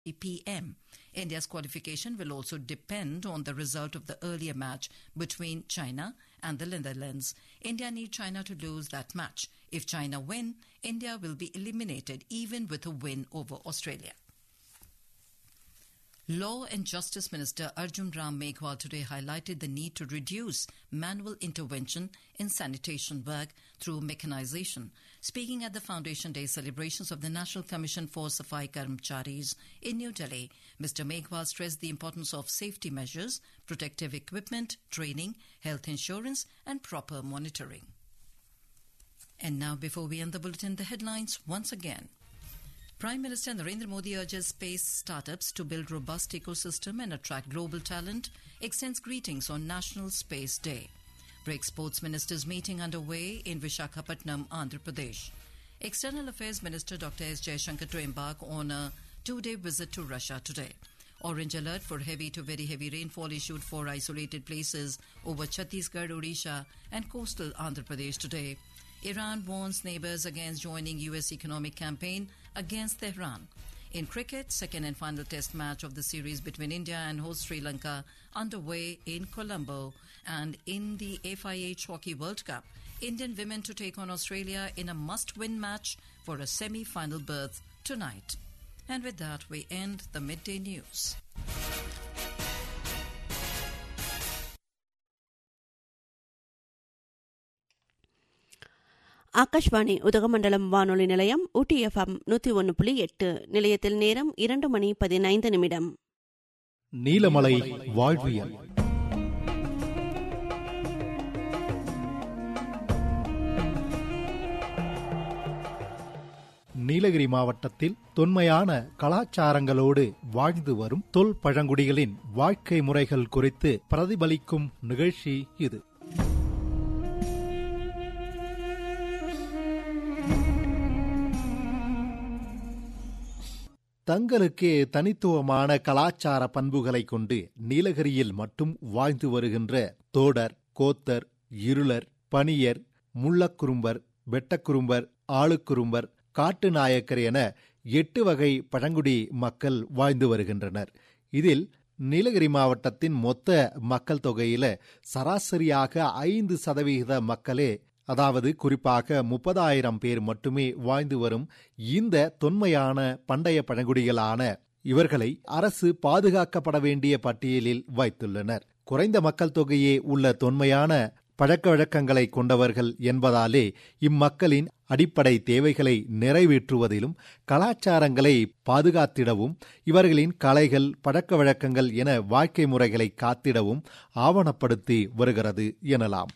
p.m. India's qualification will also depend on the result of the earlier match between China and the Netherlands. India need China to lose that match. If China win, India will be eliminated even with a win over Australia. Law and Justice Minister Arjun Ram Meghwal today highlighted the need to reduce manual intervention in sanitation work through mechanization. Speaking at the Foundation Day celebrations of the National Commission for Safai Karmcharis in New Delhi, Mr. Meghwal stressed the importance of safety measures, protective equipment, training, health insurance, and proper monitoring. And now, before we end the bulletin, the headlines once again. Prime Minister Narendra Modi urges space startups to build robust ecosystem and attract global talent, extends greetings on National Space Day. BRICS Sports Ministers meeting underway in Vishakhapatnam, Andhra Pradesh. External Affairs Minister Dr. S. Jaishankar to embark on a two-day visit to Russia today. Orange alert for heavy to very heavy rainfall issued for isolated places over Chhattisgarh, Odisha and coastal Andhra Pradesh today. Iran warns neighbors against joining U.S. economic campaign against Tehran. In cricket, second and final test match of the series between India and host Sri Lanka underway in Colombo. And in the FIH Hockey World Cup, Indian women to take on Australia in a must-win match for a semi-final berth tonight. And with that, we end the midday news. Akashvani Udhagamandalam வானொலி நிலையம் ஊட்டி FM நூற்றி ஒன்று புள்ளி எட்டு நிலையத்தில் நேரம் இரண்டு மணி பதினைந்து நிமிடம் நீலமலை வாழ்வியல் நீலகிரி மாவட்டத்தில் தொன்மையான கலாச்சாரங்களோடு வாழ்ந்து வரும் தொல் பழங்குடிகளின் வாழ்க்கை முறைகள் குறித்து பிரதிபலிக்கும் நிகழ்ச்சி இது தங்களுக்கே தனித்துவமான கலாச்சார பண்புகளை கொண்டு நீலகிரியில் மட்டும் வாழ்ந்து வருகின்ற தோடர் கோத்தர் இருளர் பனியர் முள்ளக்குறும்பர் வெட்டக்குறும்பர் ஆளுக்குறும்பர் காட்டு நாயக்கர் என எட்டு வகை பழங்குடி மக்கள் வாழ்ந்து வருகின்றனர் இதில் நீலகிரி மாவட்டத்தின் மொத்த மக்கள் தொகையில சராசரியாக ஐந்து சதவிகித மக்களே அதாவது குறிப்பாக முப்பதாயிரம் பேர் மட்டுமே வாழ்ந்து வரும் இந்த தொன்மையான பண்டைய பழங்குடிகளான இவர்களை அரசு பாதுகாக்கப்பட வேண்டிய பட்டியலில் வைத்துள்ளனர் குறைந்த மக்கள் தொகையே உள்ள தொன்மையான பழக்க வழக்கங்களை கொண்டவர்கள் என்பதாலே இம்மக்களின் அடிப்படை தேவைகளை நிறைவேற்றுவதிலும் கலாச்சாரங்களை பாதுகாத்திடவும் இவர்களின் கலைகள் பழக்க வழக்கங்கள் என வாழ்க்கை முறைகளை காத்திடவும் ஆவணப்படுத்தி வருகிறது எனலாம்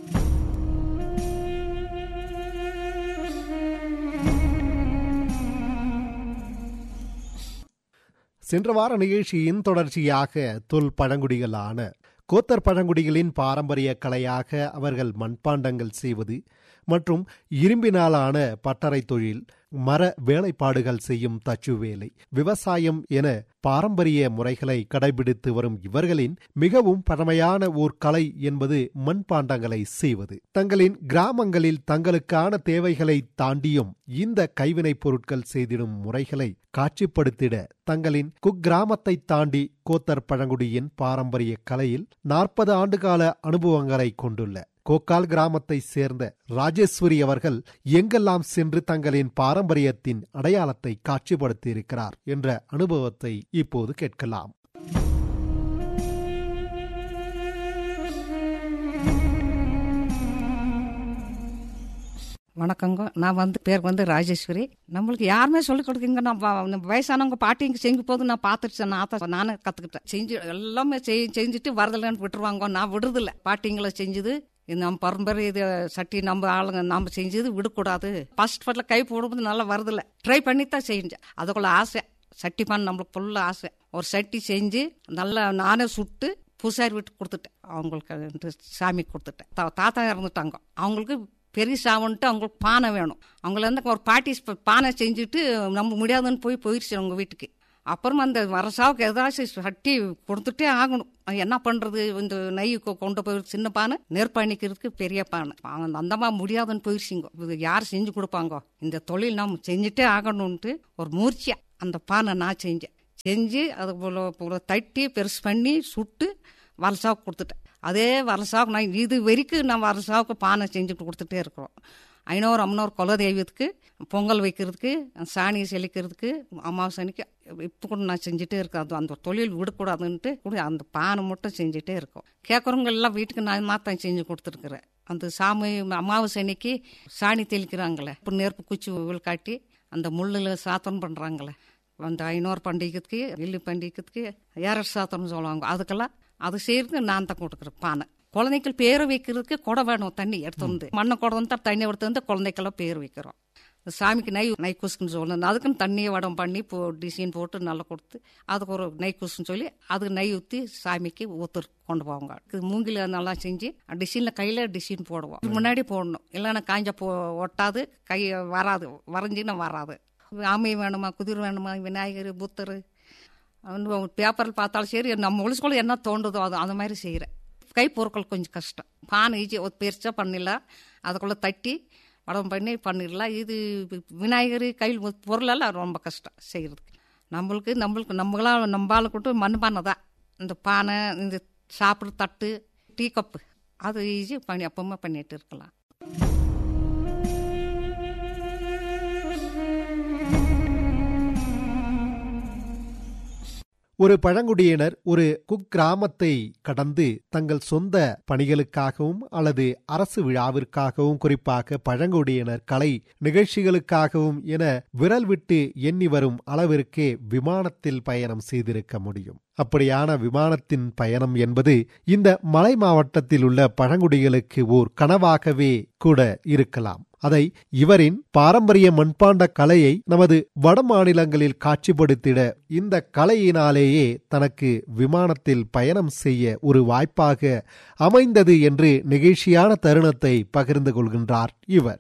சென்ற வார நிகழ்ச்சியின் தொடர்ச்சியாக தொல் பழங்குடிகளான கோத்தர் பழங்குடிகளின் பாரம்பரிய கலையாக அவர்கள் மண்பாண்டங்கள் செய்வது மற்றும் இரும்பினாலான பட்டறை தொழில் மர வேலைப்பாடுகள் செய்யும் தச்சு வேலை விவசாயம் என பாரம்பரிய முறைகளை கடைபிடித்து வரும் இவர்களின் மிகவும் பழமையான ஓர் கலை என்பது மண்பாண்டங்களை செய்வது தங்களின் கிராமங்களில் தங்களுக்கான தேவைகளை தாண்டியும் இந்த கைவினைப் பொருட்கள் செய்திடும் முறைகளை காட்சிப்படுத்திட தங்களின் குக்கிராமத்தை தாண்டி கோத்தர் பழங்குடியின் பாரம்பரிய கலையில் நாற்பது ஆண்டுகால அனுபவங்களை கொண்டுள்ள கோக்கால் கிராமத்தை சேர்ந்த ராஜேஸ்வரி அவர்கள் எங்கெல்லாம் சென்று தங்களின் பாரம்பரியத்தின் அடையாளத்தை காட்சிப்படுத்தியிருக்கிறார் என்ற அனுபவத்தை இப்போது கேட்கலாம் வணக்கங்க நான் வந்து பேர் வந்து ராஜேஸ்வரி நம்மளுக்கு யாருமே சொல்லிக் கொடுக்குங்க நான் வயசானவங்க பாட்டிங்க செஞ்சு போது நான் பார்த்துட்டு நான் நானே கற்றுக்கிட்டேன் செஞ்சு எல்லாமே செய் செஞ்சுட்டு வரதில்லைன்னு விட்டுருவாங்க நான் விடுறதில்ல பாட்டிங்களை செஞ்சது நம்ம பரம்பரை இது சட்டி நம்ம ஆளுங்க நம்ம செஞ்சது விடக்கூடாது ஃபர்ஸ்ட் ஃபர்ஸ்ட்ல கை போடும்போது நல்லா வரதில்ல ட்ரை பண்ணி தான் செஞ்சேன் அதுக்குள்ள ஆசை சட்டி பண்ண நம்மளுக்கு ஃபுல்லாக ஆசை ஒரு சட்டி செஞ்சு நல்லா நானே சுட்டு பூசாரி விட்டு கொடுத்துட்டேன் அவங்களுக்கு சாமி கொடுத்துட்டேன் தாத்தா இறந்துட்டாங்க அவங்களுக்கு பெரிய சாவன்ட்டு அவங்களுக்கு பானை வேணும் அவங்கள இருந்து ஒரு பாட்டி பானை செஞ்சுட்டு நம்ம முடியாதுன்னு போய் போயிடுச்சு அவங்க வீட்டுக்கு அப்புறம் அந்த வரசாவுக்கு ஏதாச்சும் சட்டி கொடுத்துட்டே ஆகணும் என்ன பண்றது இந்த நெய் கொண்டு போய் சின்ன பானை நெருப்பணிக்கிறதுக்கு பெரிய பானை அந்த மாதிரி முடியாதுன்னு போயிடுச்சிங்க இது யார் செஞ்சு கொடுப்பாங்க இந்த தொழில் நம்ம செஞ்சுட்டே ஆகணும்ன்ட்டு ஒரு மூர்ச்சியா அந்த பானை நான் செஞ்சேன் செஞ்சு அது போல போல தட்டி பெருசு பண்ணி சுட்டு வரசாவுக்கு கொடுத்துட்டேன் அதே வரசாவுக்கு நான் இது வரைக்கும் நான் வரசாவுக்கு பானை செஞ்சுட்டு கொடுத்துட்டே இருக்கிறோம் ஐநூறு அம்மனூறு குல தெய்வத்துக்கு பொங்கல் வைக்கிறதுக்கு சாணியை செழிக்கிறதுக்கு அமாவாசை அன்னைக்கு இப்போ கூட நான் செஞ்சுட்டே இருக்கேன் அது அந்த தொழில் விடக்கூடாதுன்ட்டு கூட அந்த பானை மட்டும் செஞ்சுட்டே இருக்கோம் கேட்குறவங்க எல்லாம் வீட்டுக்கு நான் மாத்தான் செஞ்சு கொடுத்துருக்குறேன் அந்த சாமி அமாவாசை அன்னைக்கு சாணி தெளிக்கிறாங்களே இப்போ நெருப்பு குச்சி உள் காட்டி அந்த முள்ளில் சாத்தம் பண்ணுறாங்களே அந்த ஐநூறு பண்டிகைக்கு வெள்ளி பண்டிகைக்கு ஏரட் சாத்தம்னு சொல்லுவாங்க அதுக்கெல்லாம் அது செய்யறதுக்கு நான் தான் கொடுக்குறேன் பானை குழந்தைகள் பேர் வைக்கிறதுக்கு குடம் வேணும் தண்ணி எடுத்து வந்து மண்ணை குடம் வந்து தண்ணி எடுத்து வந்து குழந்தைக்கெல்லாம் பேர் வைக்கிறோம் இந்த சாமிக்கு நெய் நெய் குசுக்குன்னு சொல்லணும் அதுக்குன்னு தண்ணியை வடம் பண்ணி போ டிசைன் போட்டு நல்லா கொடுத்து அதுக்கு ஒரு நெய் குசுன்னு சொல்லி அதுக்கு நெய் ஊற்றி சாமிக்கு ஊத்து கொண்டு போவாங்க இது மூங்கில நல்லா செஞ்சு டிசைனில் கையில் டிசைன் போடுவோம் இதுக்கு முன்னாடி போடணும் இல்லைன்னா காஞ்ச போ ஒட்டாது கை வராது வரைஞ்சின்னா வராது ஆமை வேணுமா குதிரை வேணுமா விநாயகர் புத்தர் பேப்பரில் பார்த்தாலும் சரி நம்ம ஒழிச்சுக்குள்ள என்ன தோண்டுதோ அது அந்த மாதிரி செய்கிறேன் கை பொருட்கள் கொஞ்சம் கஷ்டம் பானை ஈஜி ஒரு பெருசாக பண்ணிடலாம் அதுக்குள்ளே தட்டி வடம் பண்ணி பண்ணிடலாம் இது விநாயகர் கையில் பொருளெல்லாம் ரொம்ப கஷ்டம் செய்கிறதுக்கு நம்மளுக்கு நம்மளுக்கு நம்மளாம் நம்பால கூட்டு மண் பானை தான் இந்த பானை இந்த சாப்பிட்ற தட்டு டீ கப்பு அது ஈஸி பண்ணி அப்பவுமே பண்ணிட்டு இருக்கலாம் ஒரு பழங்குடியினர் ஒரு குக்கிராமத்தை கடந்து தங்கள் சொந்த பணிகளுக்காகவும் அல்லது அரசு விழாவிற்காகவும் குறிப்பாக பழங்குடியினர் கலை நிகழ்ச்சிகளுக்காகவும் என விரல் விட்டு எண்ணி வரும் அளவிற்கே விமானத்தில் பயணம் செய்திருக்க முடியும் அப்படியான விமானத்தின் பயணம் என்பது இந்த மலை மாவட்டத்தில் உள்ள பழங்குடிகளுக்கு ஓர் கனவாகவே கூட இருக்கலாம் அதை இவரின் பாரம்பரிய மண்பாண்ட கலையை நமது வட மாநிலங்களில் காட்சிப்படுத்திட இந்த கலையினாலேயே தனக்கு விமானத்தில் பயணம் செய்ய ஒரு வாய்ப்பாக அமைந்தது என்று நெகிழ்ச்சியான தருணத்தை பகிர்ந்து கொள்கின்றார் இவர்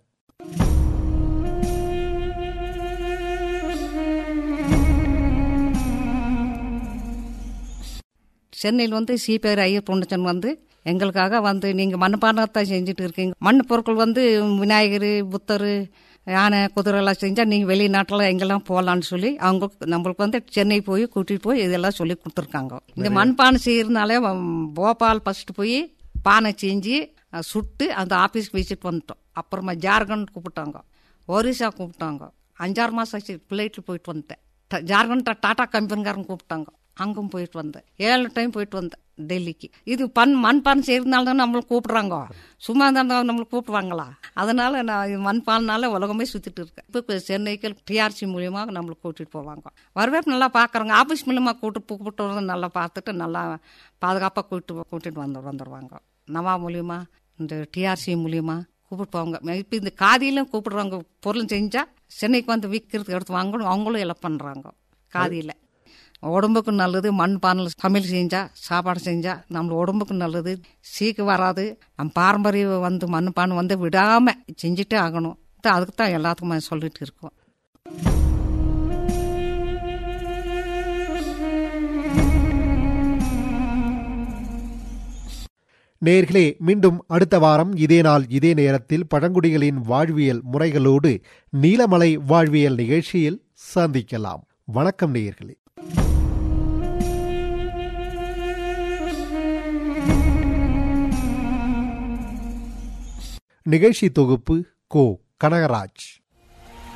சென்னையில் வந்து சிபிஆர் ஐயர் பொண்ணுச்சன் வந்து எங்களுக்காக வந்து நீங்கள் மண்பானத்தான் செஞ்சுட்டு இருக்கீங்க மண் பொருட்கள் வந்து விநாயகர் புத்தர் யானை குதிரை எல்லாம் செஞ்சால் நீங்கள் வெளிநாட்டில் எங்கெல்லாம் போகலான்னு சொல்லி அவங்க நம்மளுக்கு வந்து சென்னை போய் கூட்டிகிட்டு போய் இதெல்லாம் சொல்லி கொடுத்துருக்காங்க இந்த மண்பானை செய்யறதுனாலே போபால் ஃபஸ்ட்டு போய் பானை செஞ்சு சுட்டு அந்த ஆஃபீஸ்க்கு வச்சுட்டு வந்துட்டோம் அப்புறமா ஜார்க்கண்ட் கூப்பிட்டாங்க ஒரிசா கூப்பிட்டாங்க அஞ்சாறு மாதம் ஆச்சு ஃப்ளைட்டில் போயிட்டு வந்துட்டேன் ஜார்க்கண்ட் டாடா கம்பெனிக்காரங்க கூப்பிட்டாங்க அங்கும் போயிட்டு வந்தேன் ஏழு டைம் போயிட்டு வந்தேன் டெல்லிக்கு இது பண் மண்பான் செய்யறதுனால தான் நம்மளை கூப்பிடுறாங்க சும்மா தான் நம்மளை கூப்பிடுவாங்களா அதனால நான் மண்பானால உலகமே சுற்றிட்டு இருக்கேன் இப்போ சென்னைக்கு டிஆர்சி மூலியமாக நம்மளை கூட்டிகிட்டு போவாங்க வரவேற்பு நல்லா பார்க்குறாங்க ஆஃபீஸ் மூலியமாக கூட்டு கூப்பிட்டு வரது நல்லா பார்த்துட்டு நல்லா பாதுகாப்பாக கூப்பிட்டு கூட்டிகிட்டு வந்து வந்துடுவாங்க நவா மூலியமா இந்த டிஆர்சி மூலியமா கூப்பிட்டு போவாங்க இப்போ இந்த காதியிலும் கூப்பிடுறாங்க பொருள் செஞ்சால் சென்னைக்கு வந்து விற்கிறதுக்கு எடுத்து வாங்கணும் அவங்களும் எல்லாம் பண்ணுறாங்க காதியில் உடம்புக்கு நல்லது மண் பானையில் சமையல் செஞ்சா சாப்பாடு செஞ்சா நம்ம உடம்புக்கு நல்லது சீக்கு வராது நம்ம பாரம்பரியம் வந்து மண் பானை வந்து விடாம செஞ்சுட்டே ஆகணும் அதுக்கு தான் எல்லாத்துக்குமே சொல்லிட்டு இருக்கோம் நேர்களே மீண்டும் அடுத்த வாரம் இதே நாள் இதே நேரத்தில் பழங்குடிகளின் வாழ்வியல் முறைகளோடு நீலமலை வாழ்வியல் நிகழ்ச்சியில் சந்திக்கலாம் வணக்கம் நேயர்களே நிகழ்ச்சி தொகுப்பு கோ கனகராஜ்